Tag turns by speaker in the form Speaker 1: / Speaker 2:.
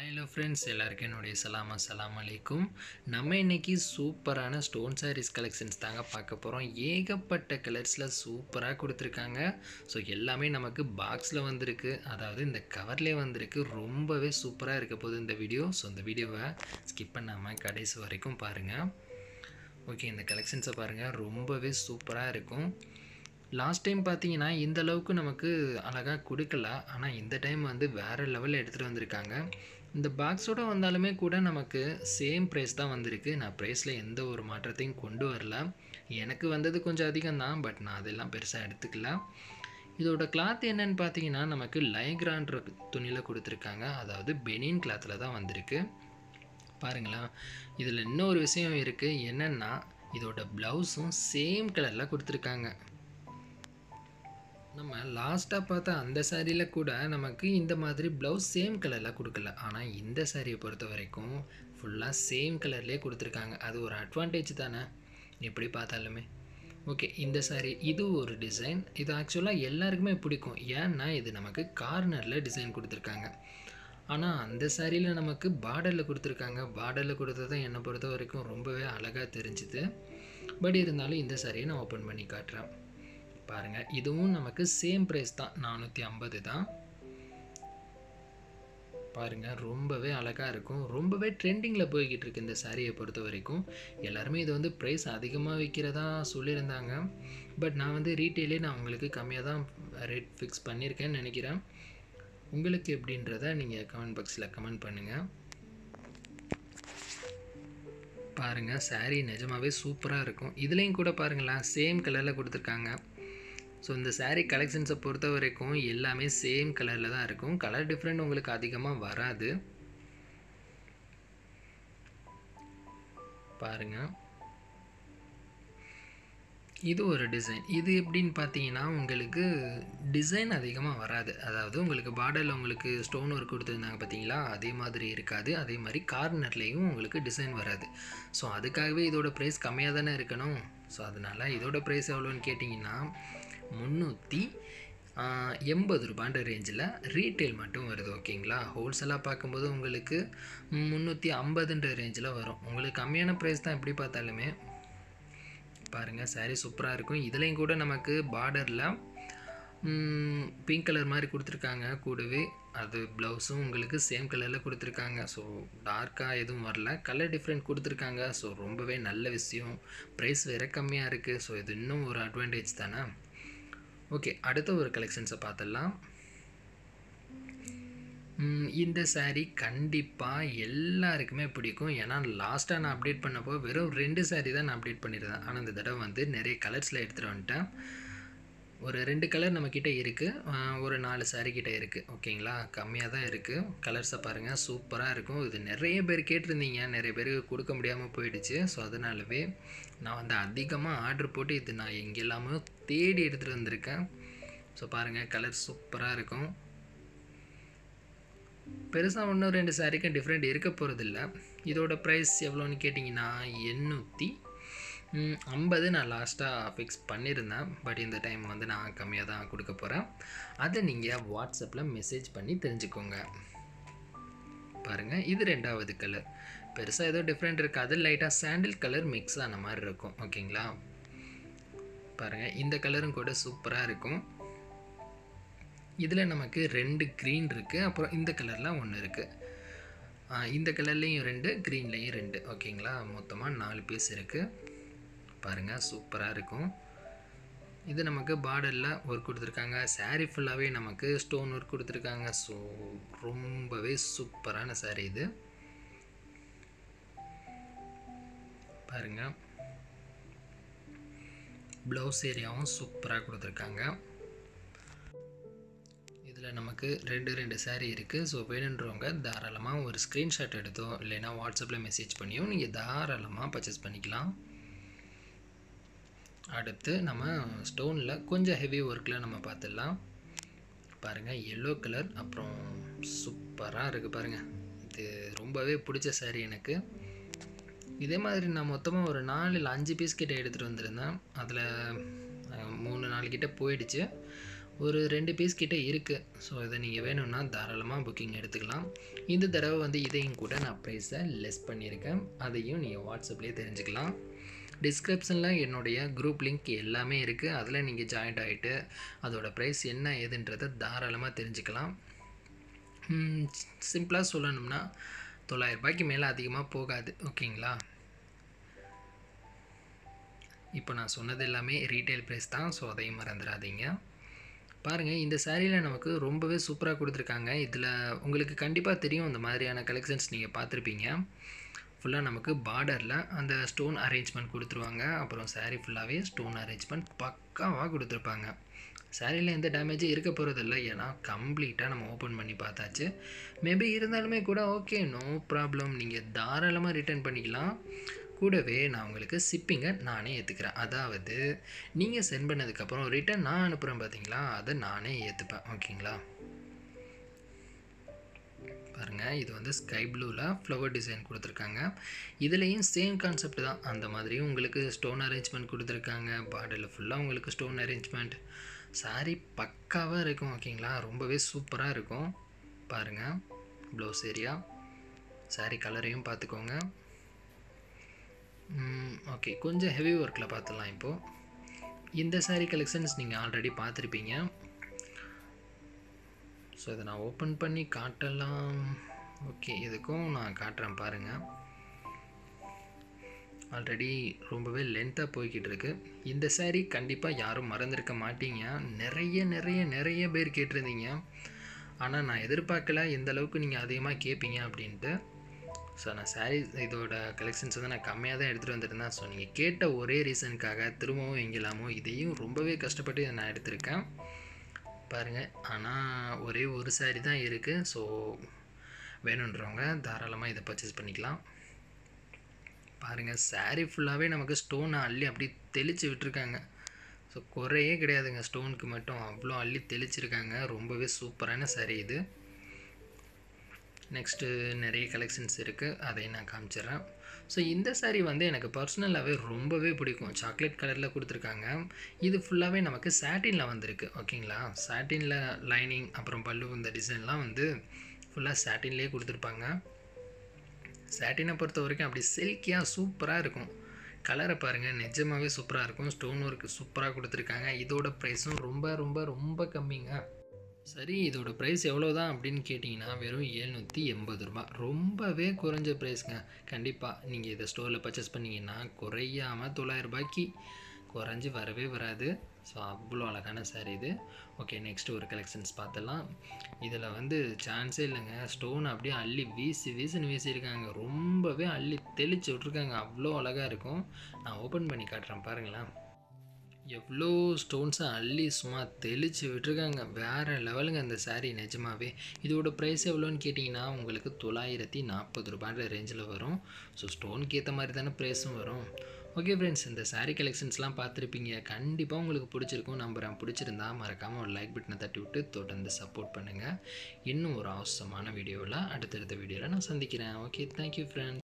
Speaker 1: hello friends எல்லாருக்கும் என்னுடைய சலாம் அஸ்ஸலாமு அலைக்கும் நம்ம இன்னைக்கு சூப்பரான ஸ்டோன் சாரீஸ் கலெக்ஷன்ஸ் தாங்க பார்க்க போகிறோம் ஏகப்பட்ட கலர்ஸில் சூப்பராக கொடுத்துருக்காங்க ஸோ எல்லாமே நமக்கு பாக்ஸில் வந்திருக்கு அதாவது இந்த கவர்லேயே வந்திருக்கு ரொம்பவே சூப்பராக இருக்க போகுது இந்த வீடியோ ஸோ இந்த வீடியோவை ஸ்கிப் பண்ணாமல் கடைசி வரைக்கும் பாருங்கள் ஓகே இந்த கலெக்ஷன்ஸை பாருங்கள் ரொம்பவே சூப்பராக இருக்கும் லாஸ்ட் டைம் பார்த்தீங்கன்னா இந்த அளவுக்கு நமக்கு அழகாக கொடுக்கல ஆனால் இந்த டைம் வந்து வேறு லெவலில் எடுத்துகிட்டு வந்திருக்காங்க இந்த பாக்ஸோட வந்தாலுமே கூட நமக்கு சேம் ப்ரைஸ் தான் வந்திருக்கு நான் ப்ரைஸில் எந்த ஒரு மாற்றத்தையும் கொண்டு வரல எனக்கு வந்தது கொஞ்சம் அதிகம் தான் பட் நான் அதெல்லாம் பெருசாக எடுத்துக்கல இதோட கிளாத் என்னன்னு பார்த்தீங்கன்னா நமக்கு லைக்ரான்ற துணியில் கொடுத்துருக்காங்க அதாவது பெனின் கிளாத்தில் தான் வந்திருக்கு பாருங்களேன் இதில் இன்னொரு விஷயம் இருக்குது என்னென்னா இதோட ப்ளவுஸும் சேம் கலரில் கொடுத்துருக்காங்க நம்ம லாஸ்ட்டாக பார்த்த அந்த சாரியில் கூட நமக்கு இந்த மாதிரி ப்ளவுஸ் சேம் கலரில் கொடுக்கல ஆனால் இந்த சாரியை பொறுத்த வரைக்கும் ஃபுல்லாக சேம் கலர்லேயே கொடுத்துருக்காங்க அது ஒரு அட்வான்டேஜ் தானே எப்படி பார்த்தாலுமே ஓகே இந்த சாரி இது ஒரு டிசைன் இது ஆக்சுவலாக எல்லாருக்குமே பிடிக்கும் ஏன்னா இது நமக்கு கார்னரில் டிசைன் கொடுத்துருக்காங்க ஆனால் அந்த சாரியில் நமக்கு பார்டரில் கொடுத்துருக்காங்க பார்டரில் கொடுத்தது என்னை பொறுத்த வரைக்கும் ரொம்பவே அழகாக தெரிஞ்சுது பட் இருந்தாலும் இந்த சாரியை நான் ஓப்பன் பண்ணி காட்டுறேன் பாருங்கள் இதுவும் நமக்கு சேம் ப்ரைஸ் தான் நானூற்றி ஐம்பது தான் பாருங்கள் ரொம்பவே அழகாக இருக்கும் ரொம்பவே ட்ரெண்டிங்கில் போய்கிட்டு இருக்கு இந்த சாரியை பொறுத்த வரைக்கும் எல்லாருமே இது வந்து ப்ரைஸ் அதிகமாக விற்கிறதா சொல்லியிருந்தாங்க பட் நான் வந்து ரீட்டெயிலே நான் உங்களுக்கு கம்மியாக தான் ரேட் ஃபிக்ஸ் பண்ணியிருக்கேன்னு நினைக்கிறேன் உங்களுக்கு எப்படின்றத நீங்கள் கமெண்ட் பாக்ஸில் கமெண்ட் பண்ணுங்கள் பாருங்கள் சாரீ நிஜமாகவே சூப்பராக இருக்கும் இதுலேயும் கூட பாருங்களேன் சேம் கலரில் கொடுத்துருக்காங்க ஸோ இந்த சாரீ கலெக்ஷன்ஸை பொறுத்த வரைக்கும் எல்லாமே சேம் கலரில் தான் இருக்கும் கலர் டிஃப்ரெண்ட் உங்களுக்கு அதிகமாக வராது பாருங்கள் இது ஒரு டிசைன் இது எப்படின்னு பார்த்தீங்கன்னா உங்களுக்கு டிசைன் அதிகமாக வராது அதாவது உங்களுக்கு பார்டரில் உங்களுக்கு ஸ்டோன் ஒர்க் கொடுத்துருந்தாங்க பார்த்தீங்களா அதே மாதிரி இருக்காது அதே மாதிரி கார்னர்லேயும் உங்களுக்கு டிசைன் வராது ஸோ அதுக்காகவே இதோட ப்ரைஸ் கம்மியாக தானே இருக்கணும் ஸோ அதனால் இதோட ப்ரைஸ் எவ்வளோன்னு கேட்டிங்கன்னா முந்நூற்றி எண்பது ரூபான்ற ரேஞ்சில் ரீட்டைல் மட்டும் வருது ஓகேங்களா ஹோல்சேலாக பார்க்கும்போது உங்களுக்கு முந்நூற்றி ஐம்பதுன்ற ரேஞ்சில் வரும் உங்களுக்கு கம்மியான ப்ரைஸ் தான் எப்படி பார்த்தாலுமே பாருங்கள் சாரீ சூப்பராக இருக்கும் இதுலேயும் கூட நமக்கு பார்டரில் பிங்க் கலர் மாதிரி கொடுத்துருக்காங்க கூடவே அது ப்ளவுஸும் உங்களுக்கு சேம் கலரில் கொடுத்துருக்காங்க ஸோ டார்க்காக எதுவும் வரல கலர் டிஃப்ரெண்ட் கொடுத்துருக்காங்க ஸோ ரொம்பவே நல்ல விஷயம் ப்ரைஸ் வேறு கம்மியாக இருக்குது ஸோ இது இன்னும் ஒரு அட்வான்டேஜ் தானே ஓகே அடுத்த ஒரு கலெக்ஷன்ஸை பார்த்துடலாம் இந்த சாரீ கண்டிப்பாக எல்லாருக்குமே பிடிக்கும் ஏன்னா லாஸ்ட்டாக நான் அப்டேட் பண்ணப்போ வெறும் ரெண்டு சாரீ தான் நான் அப்டேட் பண்ணியிருந்தேன் ஆனால் இந்த தடவை வந்து நிறைய கலர்ஸில் எடுத்துகிட்டு வந்துட்டேன் ஒரு ரெண்டு கலர் நம்மக்கிட்ட இருக்குது ஒரு நாலு சாரீ கிட்டே இருக்குது ஓகேங்களா கம்மியாக தான் இருக்குது கலர்ஸை பாருங்கள் சூப்பராக இருக்கும் இது நிறைய பேர் கேட்டிருந்தீங்க நிறைய பேருக்கு கொடுக்க முடியாமல் போயிடுச்சு ஸோ அதனாலவே நான் வந்து அதிகமாக ஆர்டர் போட்டு இது நான் எங்கெல்லாமோ தேடி எடுத்துகிட்டு வந்திருக்கேன் ஸோ பாருங்கள் கலர் சூப்பராக இருக்கும் பெருசாக ஒன்றும் ரெண்டு சாரிக்கும் டிஃப்ரெண்ட் இருக்க போகிறதில்ல இதோட ப்ரைஸ் எவ்வளோன்னு கேட்டிங்கன்னா எண்ணூற்றி ஐம்பது நான் லாஸ்ட்டாக ஃபிக்ஸ் பண்ணியிருந்தேன் பட் இந்த டைம் வந்து நான் கம்மியாக தான் கொடுக்க போகிறேன் அதை நீங்கள் வாட்ஸ்அப்பில் மெசேஜ் பண்ணி தெரிஞ்சுக்கோங்க பாருங்கள் இது ரெண்டாவது கலர் பெருசாக ஏதோ டிஃப்ரெண்ட் இருக்காது லைட்டாக சாண்டில் கலர் மிக்ஸ் ஆன மாதிரி இருக்கும் ஓகேங்களா பாருங்கள் இந்த கலரும் கூட சூப்பராக இருக்கும் இதில் நமக்கு ரெண்டு க்ரீன் இருக்குது அப்புறம் இந்த கலரில் ஒன்று இருக்குது இந்த கலர்லேயும் ரெண்டு க்ரீன்லேயும் ரெண்டு ஓகேங்களா மொத்தமாக நாலு பீஸ் இருக்குது பாருங்கள் சூப்பராக இருக்கும் இது நமக்கு பார்டரில் ஒர்க் கொடுத்துருக்காங்க சாரீ ஃபுல்லாகவே நமக்கு ஸ்டோன் ஒர்க் கொடுத்துருக்காங்க ஸோ ரொம்பவே சூப்பரான சாரீ இது பாருங்கள் ப்ளவுஸ் ஏரியாவும் சூப்பராக கொடுத்துருக்காங்க இதில் நமக்கு ரெண்டு ரெண்டு சாரீ இருக்குது ஸோ வேணுன்றவங்க தாராளமாக ஒரு ஸ்க்ரீன்ஷாட் எடுத்தோ இல்லைன்னா வாட்ஸ்அப்பில் மெசேஜ் பண்ணியோ நீங்கள் தாராளமாக பர்ச்சேஸ் பண்ணிக்கலாம் அடுத்து நம்ம ஸ்டோனில் கொஞ்சம் ஹெவி ஒர்க்கில் நம்ம பார்த்துடலாம் பாருங்கள் எல்லோ கலர் அப்புறம் சூப்பராக இருக்குது பாருங்கள் இது ரொம்பவே பிடிச்ச சாரீ எனக்கு இதே மாதிரி நான் மொத்தமாக ஒரு நாலு இல்லை அஞ்சு பீஸ் கிட்ட எடுத்துகிட்டு வந்திருந்தேன் அதில் மூணு நாலு கிட்ட போயிடுச்சு ஒரு ரெண்டு பீஸ் கிட்ட இருக்குது ஸோ இதை நீங்கள் வேணும்னா தாராளமாக புக்கிங் எடுத்துக்கலாம் இந்த தடவை வந்து இதையும் கூட நான் ப்ரைஸை லெஸ் பண்ணியிருக்கேன் அதையும் நீங்கள் வாட்ஸ்அப்லேயே தெரிஞ்சுக்கலாம் டிஸ்கிரிப்ஷனில் என்னுடைய குரூப் லிங்க் எல்லாமே இருக்குது அதில் நீங்கள் ஜாயின்ட் ஆகிட்டு அதோட ப்ரைஸ் என்ன ஏதுன்றதை தாராளமாக தெரிஞ்சுக்கலாம் சிம்பிளாக சொல்லணும்னா தொள்ளாயிரம் ரூபாய்க்கு மேலே அதிகமாக போகாது ஓகேங்களா இப்போ நான் சொன்னது எல்லாமே ரீட்டைல் ப்ரைஸ் தான் ஸோ அதையும் மறந்துடாதீங்க பாருங்கள் இந்த சாரியில் நமக்கு ரொம்பவே சூப்பராக கொடுத்துருக்காங்க இதில் உங்களுக்கு கண்டிப்பாக தெரியும் இந்த மாதிரியான கலெக்ஷன்ஸ் நீங்கள் பார்த்துருப்பீங்க ஃபுல்லாக நமக்கு பார்டரில் அந்த ஸ்டோன் அரேஞ்ச்மெண்ட் கொடுத்துருவாங்க அப்புறம் சாரீ ஃபுல்லாகவே ஸ்டோன் அரேஞ்ச்மெண்ட் பக்காவாக கொடுத்துருப்பாங்க சாரியில் எந்த டேமேஜும் இருக்க போகிறதில்ல ஏன்னா கம்ப்ளீட்டாக நம்ம ஓப்பன் பண்ணி பார்த்தாச்சு மேபி இருந்தாலுமே கூட ஓகே நோ ப்ராப்ளம் நீங்கள் தாராளமாக ரிட்டர்ன் பண்ணிக்கலாம் கூடவே நான் உங்களுக்கு ஷிப்பிங்கை நானே ஏற்றுக்கிறேன் அதாவது நீங்கள் சென்ட் பண்ணதுக்கப்புறம் ரிட்டன் நான் அனுப்புகிறேன் பார்த்தீங்களா அதை நானே ஏற்றுப்பேன் ஓகேங்களா பாருங்கள் இது வந்து ஸ்கை ப்ளூவில் ஃப்ளவர் டிசைன் கொடுத்துருக்காங்க இதுலேயும் சேம் கான்செப்ட் தான் அந்த மாதிரியும் உங்களுக்கு ஸ்டோன் அரேஞ்ச்மெண்ட் கொடுத்துருக்காங்க பார்டரில் ஃபுல்லாக உங்களுக்கு ஸ்டோன் அரேஞ்ச்மெண்ட் சாரீ பக்காவாக இருக்கும் ஓகேங்களா ரொம்பவே சூப்பராக இருக்கும் பாருங்கள் ப்ளவுஸ் ஏரியா சாரீ கலரையும் பார்த்துக்கோங்க ஓகே கொஞ்சம் ஹெவி ஒர்க்கில் பார்த்துடலாம் இப்போது இந்த சாரீ கலெக்ஷன்ஸ் நீங்கள் ஆல்ரெடி பார்த்துருப்பீங்க ஸோ இதை நான் ஓப்பன் பண்ணி காட்டலாம் ஓகே இதுக்கும் நான் காட்டுறேன் பாருங்கள் ஆல்ரெடி ரொம்பவே லென்த்தாக போய்கிட்டு இருக்கு இந்த சாரீ கண்டிப்பாக யாரும் மறந்துருக்க மாட்டீங்க நிறைய நிறைய நிறைய பேர் கேட்டிருந்தீங்க ஆனால் நான் எதிர்பார்க்கல எந்த அளவுக்கு நீங்கள் அதிகமாக கேட்பீங்க அப்படின்ட்டு ஸோ நான் சாரீ இதோட கலெக்ஷன்ஸ் வந்து நான் கம்மியாக தான் எடுத்துகிட்டு வந்துருந்தேன் ஸோ நீங்கள் கேட்ட ஒரே ரீசனுக்காக திரும்பவும் எங்கேலாமோ இதையும் ரொம்பவே கஷ்டப்பட்டு இதை நான் எடுத்திருக்கேன் பாருங்கள் ஆனால் ஒரே ஒரு சாரீ தான் இருக்குது ஸோ வேணுன்றவங்க தாராளமாக இதை பர்ச்சேஸ் பண்ணிக்கலாம் பாருங்கள் சாரீ ஃபுல்லாகவே நமக்கு ஸ்டோனை அள்ளி அப்படி தெளித்து விட்டுருக்காங்க ஸோ குறையே கிடையாதுங்க ஸ்டோனுக்கு மட்டும் அவ்வளோ அள்ளி தெளிச்சிருக்காங்க ரொம்பவே சூப்பரான சாரீ இது நெக்ஸ்ட்டு நிறைய கலெக்ஷன்ஸ் இருக்குது அதையும் நான் காமிச்சிடுறேன் ஸோ இந்த சாரீ வந்து எனக்கு பர்சனலாகவே ரொம்பவே பிடிக்கும் சாக்லேட் கலரில் கொடுத்துருக்காங்க இது ஃபுல்லாகவே நமக்கு சாட்டினில் வந்திருக்கு ஓகேங்களா சாட்டினில் லைனிங் அப்புறம் பல்லு இந்த டிசைன்லாம் வந்து ஃபுல்லாக சாட்டின்லேயே கொடுத்துருப்பாங்க சாட்டினை பொறுத்த வரைக்கும் அப்படி சில்கியாக சூப்பராக இருக்கும் கலரை பாருங்கள் நிஜமாகவே சூப்பராக இருக்கும் ஸ்டோன் ஒர்க்கு சூப்பராக கொடுத்துருக்காங்க இதோட ப்ரைஸும் ரொம்ப ரொம்ப ரொம்ப கம்மிங்க சரி இதோட ப்ரைஸ் எவ்வளோ தான் அப்படின்னு கேட்டிங்கன்னா வெறும் எழுநூற்றி எண்பது ரூபா ரொம்பவே குறைஞ்ச ப்ரைஸ்ங்க கண்டிப்பாக நீங்கள் இதை ஸ்டோரில் பர்ச்சேஸ் பண்ணிங்கன்னா குறையாமல் தொள்ளாயிரம் ரூபாய்க்கு குறைஞ்சி வரவே வராது ஸோ அவ்வளோ அழகான சாரி இது ஓகே நெக்ஸ்ட் ஒரு கலெக்ஷன்ஸ் பார்த்துடலாம் இதில் வந்து சான்ஸே இல்லைங்க ஸ்டோன் அப்படியே அள்ளி வீசி வீசின்னு வீசியிருக்காங்க ரொம்பவே அள்ளி தெளித்து விட்ருக்காங்க அவ்வளோ அழகாக இருக்கும் நான் ஓப்பன் பண்ணி காட்டுறேன் பாருங்களேன் எவ்வளோ ஸ்டோன்ஸை அள்ளி சும்மா தெளித்து விட்டுருக்காங்க வேறு லெவலுங்க அந்த சாரீ நிஜமாவே இதோட ப்ரைஸ் எவ்வளோன்னு கேட்டிங்கன்னா உங்களுக்கு தொள்ளாயிரத்தி நாற்பது ரூபான்ற ரேஞ்சில் வரும் ஸோ ஸ்டோனுக்கு ஏற்ற மாதிரி தானே ப்ரைஸும் வரும் ஓகே ஃப்ரெண்ட்ஸ் இந்த சாரீ கலெக்ஷன்ஸ்லாம் பார்த்துருப்பீங்க கண்டிப்பாக உங்களுக்கு பிடிச்சிருக்கும் நம்புகிறேன் பிடிச்சிருந்தா மறக்காமல் ஒரு லைக் பட்டனை தட்டி விட்டு தொடர்ந்து சப்போர்ட் பண்ணுங்கள் இன்னும் ஒரு அவசரமான வீடியோவில் அடுத்தடுத்த வீடியோவில் நான் சந்திக்கிறேன் ஓகே தேங்க்யூ ஃப்ரெண்ட்ஸ்